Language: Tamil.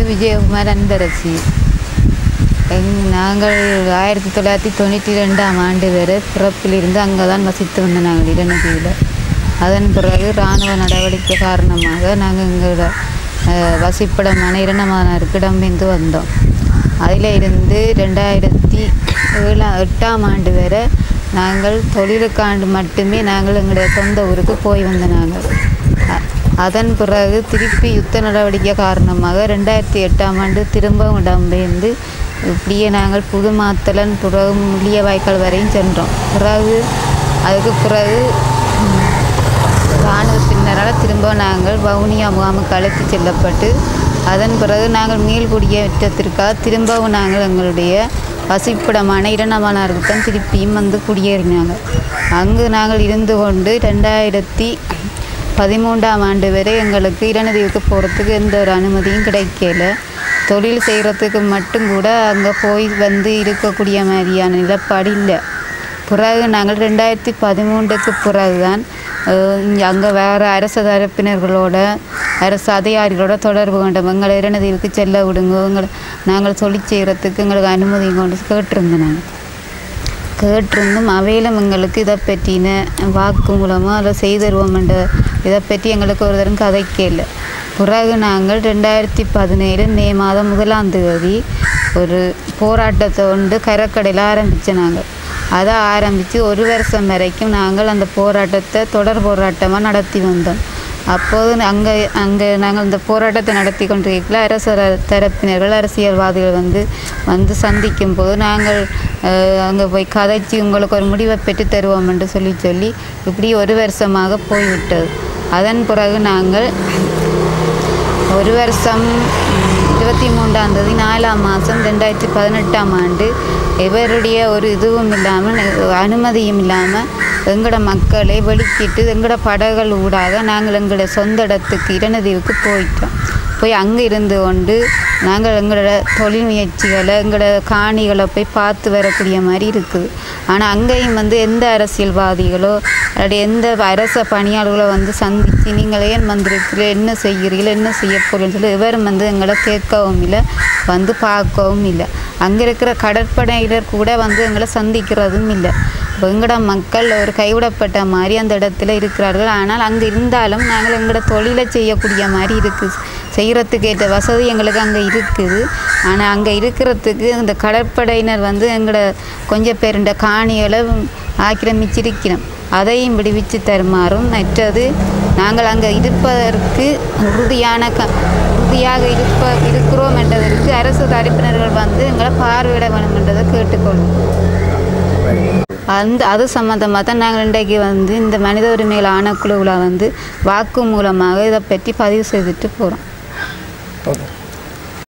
விஜயகுமார் அன்பரசி எங் நாங்கள் ஆயிரத்தி தொள்ளாயிரத்தி தொண்ணூற்றி ரெண்டாம் ஆண்டு வரை பிறப்பிலிருந்து அங்கே தான் வசித்து வந்த நாங்கள் இளநதியில் அதன் பிறகு இராணுவ நடவடிக்கை காரணமாக நாங்கள் எங்களோட அஹ், வசிப்பிடமான இரணமானாருக்கு இடம்பெயர்ந்து வந்தோம் அதில் இருந்து ரெண்டாயிரத்தி ஏழாம் எட்டாம் ஆண்டு வரை நாங்கள் தொழிலுக்காண்டு மட்டுமே நாங்கள் எங்களுடைய சொந்த ஊருக்கு போய் வந்த நாங்கள் அ- அதன் பிறகு திருப்பி யுத்த நடவடிக்கை காரணமாக ரெண்டாயிரத்தி எட்டாம் ஆண்டு திரும்பவும் இடம்பெயர்ந்து இப்படியே நாங்கள் புதுமாத்தலன் பிறகு முள்ளிய வாய்க்கால் வரையும் சென்றோம் பிறகு அதுக்கு பிறகு ம், இராணுவத்தினரால் திரும்ப நாங்கள் வவுனியா முகாமுக்கு அழைத்து செல்லப்பட்டு அதன் பிறகு நாங்கள் மீள்குடியேற்றத்திற்காக திரும்பவும் நாங்கள் எங்களுடைய வசிப்பிடமான இரணமானாருக்கு தான் திருப்பியும் வந்து குடியேறினாங்க அங்கு நாங்கள் இருந்து கொண்டு ரெண்டாயிரத்தி பதிமூன்றாம் ஆண்டு வரை எங்களுக்கு இரணதீவுக்கு போகிறதுக்கு எந்த ஒரு அனுமதியும் கிடைக்கல தொழில் செய்கிறதுக்கு மட்டும் கூட அங்கே போய் வந்து இருக்கக்கூடிய மாதிரியான நிலப்பாடு இல்லை பிறகு நாங்கள் ரெண்டாயிரத்தி பதிமூன்றுக்கு பிறகுதான் அங்கே வேறு அரசு தரப்பினர்களோட அரசு அதிகாரிகளோட தொடர்பு கொண்டோம் எங்களை இரணதீவுக்கு செல்ல விடுங்க எங்களை நாங்கள் தொழில் செய்கிறதுக்கு எங்களுக்கு அனுமதி கொண்டு கேட்டிருந்தோம் நாங்கள் கேட்டிருந்தும் அவையிலும் எங்களுக்கு இதை பற்றின வாக்கு மூலமாக அதை செய்தருவோம் என்ற இதை பற்றி எங்களுக்கு ஒரு தரம் கதைக்கல பிறகு நாங்கள் ரெண்டாயிரத்தி பதினேழு மே மாதம் முதலாம் தேதி ஒரு போராட்டத்தை வந்து கரக்கடையில் ஆரம்பித்த நாங்கள் அதை ஆரம்பித்து ஒரு வருஷம் வரைக்கும் நாங்கள் அந்த போராட்டத்தை தொடர் போராட்டமாக நடத்தி வந்தோம் அப்போது அங்கே அங்கே நாங்கள் இந்த போராட்டத்தை நடத்தி கொண்டிருக்கல அரசு ர- தரப்பினர்கள் அரசியல்வாதிகள் வந்து வந்து சந்திக்கும் போது நாங்கள் அங்கே போய் கதைச்சி உங்களுக்கு ஒரு முடிவை பெற்று தருவோம் என்று சொல்லி சொல்லி இப்படி ஒரு வருஷமாக போய்விட்டது அதன் பிறகு நாங்கள் ஒரு வருஷம் இருபத்தி மூன்றாம் தேதி நாலாம் மாதம் ரெண்டாயிரத்தி பதினெட்டாம் ஆண்டு எவருடைய ஒரு இதுவும் இல்லாமல் அனுமதியும் இல்லாமல் எங்களோட மக்களை வெளிக்கிட்டு எங்களோட படகுகள் ஊடாக நாங்கள் எங்களோட சொந்த இடத்துக்கு இரணதீவுக்கு போயிட்டோம் போய் அங்கே இருந்து கொண்டு நாங்கள் எங்களோட தொழில் முயற்சிகளை எங்களோட காணிகளை போய் பார்த்து வரக்கூடிய மாதிரி இருக்குது ஆனால் அங்கேயும் வந்து எந்த அரசியல்வாதிகளோ அல்லது எந்த அரச பணியாளர்களோ வந்து சந்தித்து நீங்கள் ஏன் வந்திருக்கிறீர்கள் என்ன செய்கிறீர்கள் என்ன செய்ய போகிறீங்கன்னு சொல்லி எவரும் வந்து எங்களை கேட்கவும் இல்லை வந்து பார்க்கவும் இல்லை அங்கே இருக்கிற கடற்படையினர் கூட வந்து எங்களை சந்திக்கிறதும் இல்லை இப்போ எங்களோட மக்கள் ஒரு கைவிடப்பட்ட மாதிரி அந்த இடத்துல இருக்கிறார்கள் ஆனால் அங்கே இருந்தாலும் நாங்கள் எங்களோட தொழிலை செய்யக்கூடிய மாதிரி இருக்குது செய்கிறதுக்கு ஏற்ற வசதி எங்களுக்கு அங்கே இருக்குது ஆனால் அங்கே இருக்கிறதுக்கு இந்த கடற்படையினர் வந்து எங்களோட கொஞ்சம் பேருண்ட காணிகளை ஆக்கிரமிச்சிருக்கிறோம் அதையும் விடுவிச்சு தருமாறும் மற்றது நாங்கள் அங்கே இருப்பதற்கு உறுதியான க உறுதியாக இருப்ப இருக்கிறோம் என்றதற்கு அரசு தரப்பினர்கள் வந்து எங்களை பார்வையிட வேணும் என்றதை கேட்டுக்கொள்வோம் அந்த அது சம்மந்தமாக தான் நாங்கள் இன்றைக்கு வந்து இந்த மனித உரிமைகள் ஆணைக்குழுவில் வந்து வாக்கு மூலமாக இதை பற்றி பதிவு செய்துட்டு போகிறோம் ஓகே